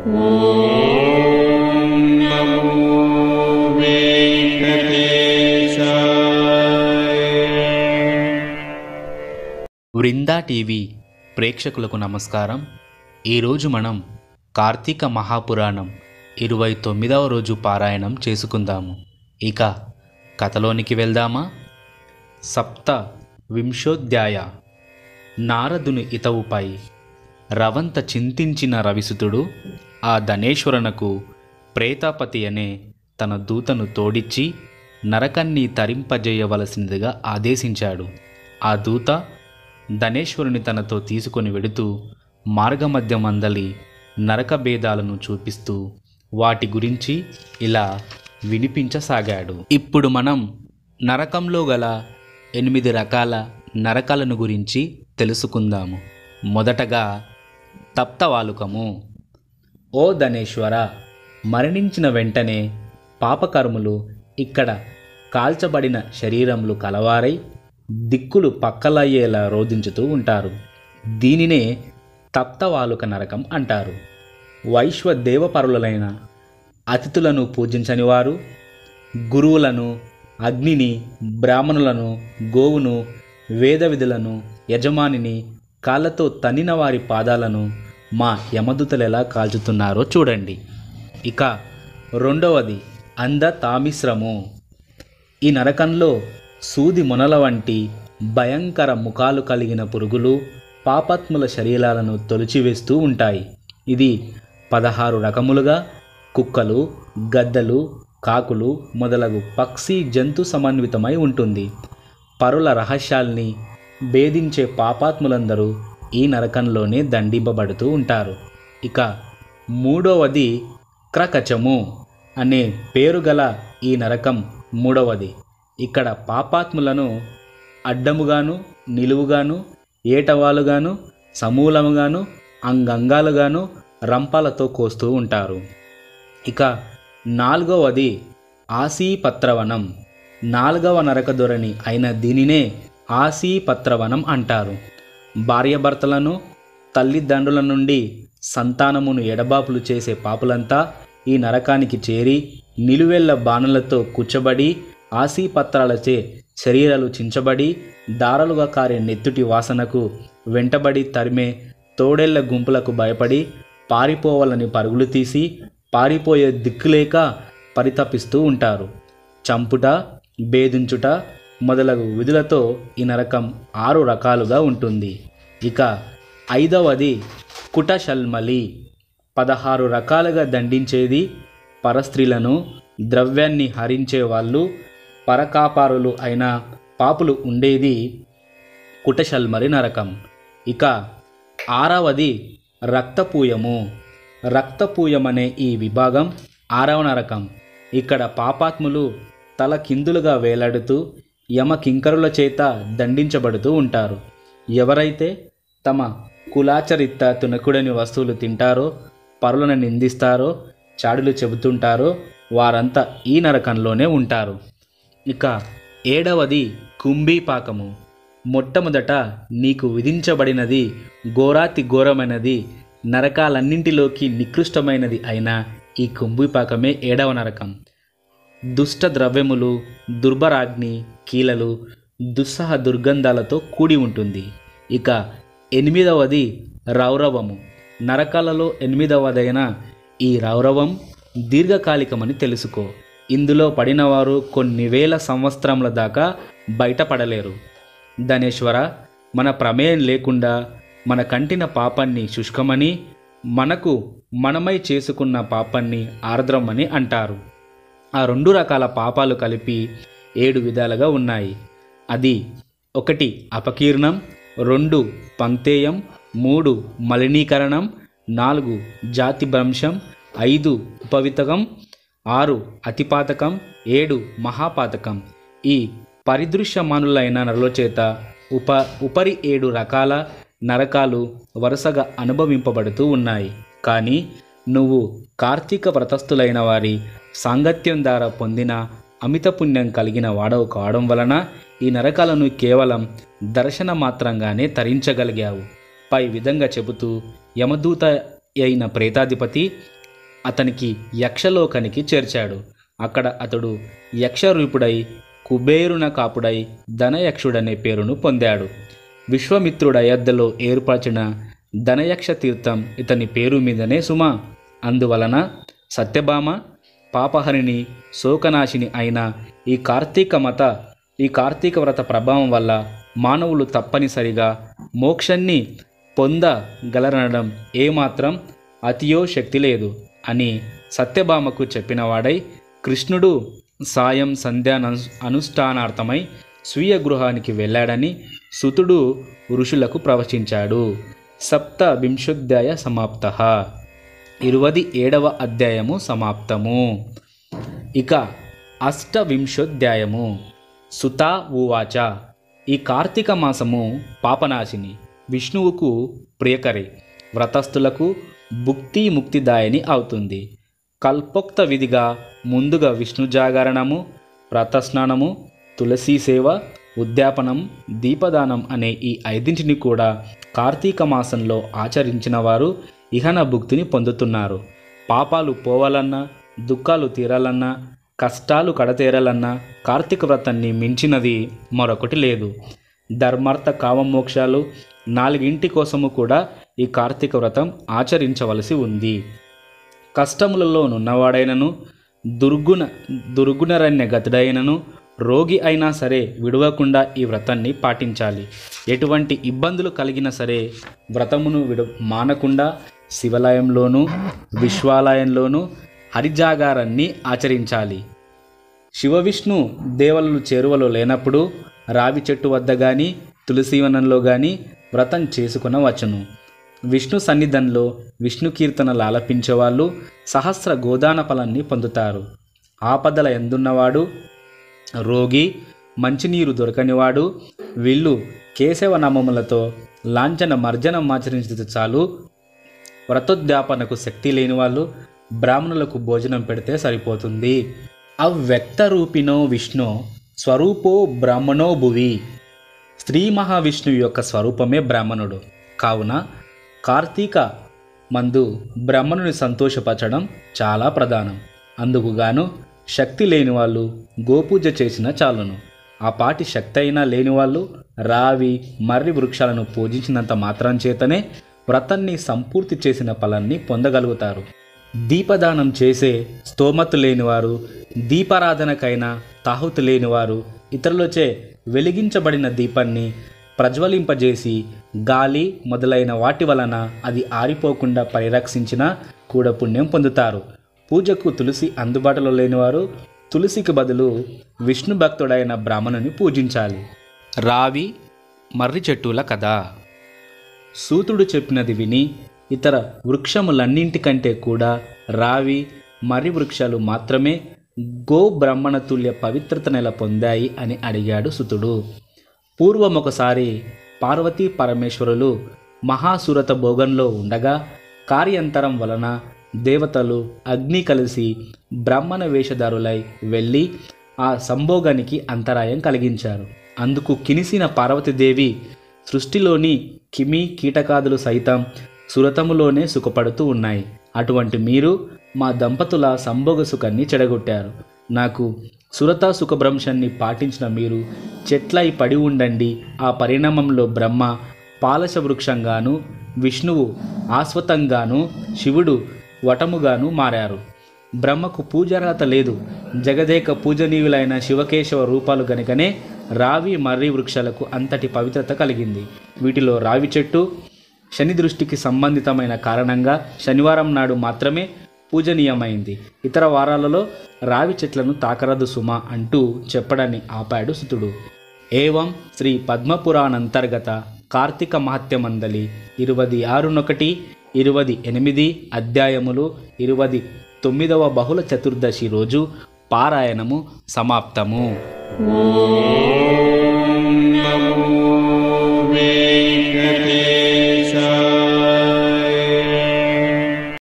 Vrinda TV ప్రేక్షకులకు నమస్కారం ఈరోజు మనం కార్తీక మహాపురాణం ఇరవై తొమ్మిదవ రోజు పారాయణం చేసుకుందాము ఇక కథలోనికి వెళ్దామా సప్త వింశోధ్యాయ నారదుని ఇతవుపై రవంత చింతించిన రవిసుతుడు ఆ ధనేశ్వరనకు ప్రేతాపతి అనే తన దూతను తోడిచ్చి నరకన్ని తరింపజేయవలసినదిగా ఆదేశించాడు ఆ దూత ధనేశ్వరుని తనతో తీసుకొని వెడుతూ మార్గమధ్యం అందలి నరక భేదాలను చూపిస్తూ వాటి గురించి ఇలా వినిపించసాగాడు ఇప్పుడు మనం నరకంలో గల ఎనిమిది రకాల నరకాలను గురించి తెలుసుకుందాము మొదటగా తప్తవాలుకము ఓ ధనేశ్వర మరణించిన వెంటనే పాపకర్ములు ఇక్కడ కాల్చబడిన శరీరములు కలవారై దిక్కులు పక్కలయ్యేలా రోధించుతూ ఉంటారు దీనినే తప్తవాలుక నరకం అంటారు వైశ్వదేవపరులైన అతిథులను పూజించని వారు గురువులను అగ్నిని బ్రాహ్మణులను గోవును వేద విధులను యజమానిని కాళ్ళతో తన్నిన వారి పాదాలను మా యమదూతలు ఎలా కాల్చుతున్నారో చూడండి ఇక రెండవది అంధ తామిశ్రము ఈ నరకంలో సూది మొనల వంటి భయంకర ముఖాలు కలిగిన పురుగులు పాపాత్ముల శరీరాలను తొలిచివేస్తూ ఉంటాయి ఇది పదహారు రకములుగా కుక్కలు గద్దలు కాకులు మొదలగు పక్షి జంతు సమన్వితమై ఉంటుంది పరుల రహస్యాల్ని భేదించే పాపాత్ములందరూ ఈ నరకంలోనే దండింపబడుతూ ఉంటారు ఇక మూడవది క్రకచము అనే పేరు గల ఈ నరకం మూడవది ఇక్కడ పాపాత్ములను అడ్డముగాను నిలువుగాను ఏటవాలుగాను సమూలముగాను అంగంగాలుగాను రంపాలతో కోస్తూ ఉంటారు ఇక నాలుగవది ఆసీపత్రవనం నాలుగవ నరక ధోరణి అయిన దీనినే ఆసీపత్రవనం అంటారు భార్యాభర్తలను తల్లిదండ్రుల నుండి సంతానమును ఎడబాపులు చేసే పాపులంతా ఈ నరకానికి చేరి నిలువెల్ల బాణలతో కూర్చబడి ఆసీపత్రాలచే శరీరాలు చించబడి దారాలుగా కారే నెత్తుటి వాసనకు వెంటబడి తరిమే తోడేళ్ల గుంపులకు భయపడి పారిపోవాలని పరుగులు తీసి పారిపోయే దిక్కులేక పరితపిస్తూ ఉంటారు చంపుట భేదించుట మొదలగు విధులతో ఈ నరకం ఆరు రకాలుగా ఉంటుంది ఇక ఐదవది కుటశల్మలి పదహారు రకాలుగా దండించేది పరస్త్రీలను ద్రవ్యాన్ని హరించే వాళ్ళు పరకాపారులు అయిన పాపులు ఉండేది కుటశల్మలి నరకం ఇక ఆరవది రక్తపూయము రక్తపూయమనే ఈ విభాగం ఆరవ నరకం ఇక్కడ పాపాత్ములు తల కిందులుగా వేలాడుతూ యమ కింకరుల చేత దండించబడుతూ ఉంటారు ఎవరైతే తమ కులాచరిత్త తునకుడని వస్తువులు తింటారో పరులను నిందిస్తారో చాడులు చెబుతుంటారో వారంతా ఈ నరకంలోనే ఉంటారు ఇక ఏడవది కుంభీపాకము మొట్టమొదట నీకు విధించబడినది ఘోరాతి ఘోరమైనది నరకాలన్నింటిలోకి నికృష్టమైనది అయిన ఈ కుంభీపాకమే ఏడవ నరకం దుష్ట ద్రవ్యములు దుర్భరాగ్ని కీలలు దుస్సహ దుర్గంధాలతో కూడి ఉంటుంది ఇక ఎనిమిదవది రౌరవము నరకాలలో ఎనిమిదవదైన ఈ రౌరవం దీర్ఘకాలికమని తెలుసుకో ఇందులో పడినవారు కొన్ని వేల సంవత్సరముల దాకా బయటపడలేరు ధనేశ్వర మన ప్రమేయం లేకుండా మన కంటిన పాపాన్ని శుష్కమని మనకు మనమై చేసుకున్న పాపాన్ని ఆర్ద్రమని అంటారు ఆ రెండు రకాల పాపాలు కలిపి ఏడు విధాలుగా ఉన్నాయి అది ఒకటి అపకీర్ణం రెండు పంక్తేయం మూడు మలినీకరణం నాలుగు జాతి భ్రంశం ఐదు ఉపవితకం ఆరు అతిపాతకం ఏడు మహాపాతకం ఈ పరిదృశ్యమానులైన నరుల చేత ఉప ఉపరి ఏడు రకాల నరకాలు వరుసగా అనుభవింపబడుతూ ఉన్నాయి కానీ నువ్వు కార్తీక వ్రతస్థులైన వారి సాంగత్యం ద్వారా పొందిన అమిత పుణ్యం కలిగిన వాడవు కావడం వలన ఈ నరకాలను కేవలం దర్శన మాత్రంగానే తరించగలిగావు పై విధంగా చెబుతూ యమదూత అయిన ప్రేతాధిపతి అతనికి యక్షలోకానికి చేర్చాడు అక్కడ అతడు యక్షరూపుడై కుబేరున కాపుడై ధనయక్షుడనే పేరును పొందాడు విశ్వమిత్రుడు అయోధ్యలో ఏర్పరిచిన ధనయక్ష తీర్థం ఇతని పేరు మీదనే సుమ అందువలన సత్యభామ పాపహరిణి శోకనాశిని అయిన ఈ కార్తీక మత ఈ కార్తీక వ్రత ప్రభావం వల్ల మానవులు తప్పనిసరిగా మోక్షాన్ని పొందగలరనడం ఏమాత్రం అతియో శక్తి లేదు అని సత్యభామకు చెప్పినవాడై కృష్ణుడు సాయం సంధ్యా అనుష్ఠానార్థమై స్వీయ గృహానికి వెళ్ళాడని సుతుడు ఋషులకు ప్రవచించాడు సప్త వింశోధ్యాయ సమాప్త ఇరువది ఏడవ అధ్యాయము సమాప్తము ఇక అష్టవింశోధ్యాయము సుతా ఉవాచ ఈ కార్తీక మాసము పాపనాశిని విష్ణువుకు ప్రియకరి వ్రతస్థులకు భుక్తి ముక్తిదాయని అవుతుంది కల్పోక్త విధిగా ముందుగా విష్ణు జాగరణము వ్రతస్నానము తులసీ సేవ ఉద్యాపనం దీపదానం అనే ఈ ఐదింటిని కూడా కార్తీక మాసంలో ఆచరించిన వారు ఇహన భుక్తిని పొందుతున్నారు పాపాలు పోవాలన్నా దుఃఖాలు తీరాలన్నా కష్టాలు కడతేరాలన్నా కార్తీక వ్రతాన్ని మించినది మరొకటి లేదు ధర్మార్థ కామమోక్షాలు నాలుగింటి కోసము కూడా ఈ కార్తీక వ్రతం ఆచరించవలసి ఉంది కష్టములలో నున్నవాడైనను దుర్గుణ దుర్గుణరణ్య గతుడైనను రోగి అయినా సరే విడవకుండా ఈ వ్రతాన్ని పాటించాలి ఎటువంటి ఇబ్బందులు కలిగినా సరే వ్రతమును విడ మానకుండా శివాలయంలోనూ విశ్వాలయంలోనూ హరిజాగారాన్ని ఆచరించాలి శివ విష్ణు దేవతలు చేరువలో లేనప్పుడు రావి చెట్టు వద్ద కానీ తులసీవనంలో కానీ వ్రతం చేసుకునవచ్చును విష్ణు సన్నిధంలో విష్ణు కీర్తనలు ఆలపించే వాళ్ళు సహస్ర గోదాన ఫలాన్ని పొందుతారు ఆపదల ఎందున్నవాడు రోగి మంచినీరు దొరకనివాడు వీళ్ళు కేశవ నామములతో లాంఛన మర్జనం ఆచరించితే చాలు వ్రతోద్యాపనకు శక్తి లేని వాళ్ళు బ్రాహ్మణులకు భోజనం పెడితే సరిపోతుంది అవ్యక్త రూపిణో విష్ణు స్వరూపో బ్రాహ్మణో భువి స్త్రీ మహావిష్ణువు యొక్క స్వరూపమే బ్రాహ్మణుడు కావున కార్తీక మందు బ్రాహ్మణుని సంతోషపరచడం చాలా ప్రధానం అందుకుగాను శక్తి లేని వాళ్ళు గోపూజ చేసిన చాలును ఆ పాటి శక్తి అయినా లేని వాళ్ళు రావి మర్రి వృక్షాలను పూజించినంత మాత్రం చేతనే వ్రతాన్ని సంపూర్తి చేసిన ఫలాన్ని పొందగలుగుతారు దీపదానం చేసే స్తోమత లేనివారు దీపారాధనకైనా తాహుతు లేనివారు ఇతరులచే వెలిగించబడిన దీపాన్ని ప్రజ్వలింపజేసి గాలి మొదలైన వాటి వలన అది ఆరిపోకుండా పరిరక్షించిన కూడా పుణ్యం పొందుతారు పూజకు తులసి అందుబాటులో లేనివారు తులసికి బదులు విష్ణు భక్తుడైన బ్రాహ్మణుని పూజించాలి రావి మర్రి చెట్టుల కథ సూతుడు చెప్పినది విని ఇతర వృక్షములన్నింటికంటే కూడా రావి మర్రి వృక్షాలు మాత్రమే గో బ్రహ్మణ తుల్య పవిత్రత నెల పొందాయి అని అడిగాడు సుతుడు పూర్వం ఒకసారి పార్వతీ పరమేశ్వరులు మహాసురత భోగంలో ఉండగా కార్యంతరం వలన దేవతలు అగ్ని కలిసి బ్రాహ్మణ వేషధారులై వెళ్ళి ఆ సంభోగానికి అంతరాయం కలిగించారు అందుకు కినిసిన పార్వతీదేవి సృష్టిలోని కిమి కీటకాదులు సైతం సురతములోనే సుఖపడుతూ ఉన్నాయి అటువంటి మీరు మా దంపతుల సంభోగ సుఖాన్ని చెడగొట్టారు నాకు సురత సుఖభ్రంశాన్ని పాటించిన మీరు చెట్లై పడి ఉండండి ఆ పరిణామంలో బ్రహ్మ పాలస వృక్షంగాను విష్ణువు ఆశ్వతంగాను శివుడు వటముగాను మారారు బ్రహ్మకు పూజార్హత లేదు జగదేక పూజనీయులైన శివకేశవ రూపాలు గనుకనే రావి మర్రి వృక్షాలకు అంతటి పవిత్రత కలిగింది వీటిలో రావి చెట్టు శని దృష్టికి సంబంధితమైన కారణంగా శనివారం నాడు మాత్రమే పూజనీయమైంది ఇతర వారాలలో రావి చెట్లను తాకరదు సుమ అంటూ చెప్పడాన్ని ఆపాడు సుతుడు ఏవం శ్రీ పద్మపురాణంతర్గత కార్తీక మహత్యమందలి ఇరువది ఆరునొకటి ఇరువది ఎనిమిది అధ్యాయములు ఇరువది తొమ్మిదవ బహుళ చతుర్దశి రోజు పారాయణము సమాప్తము ఓం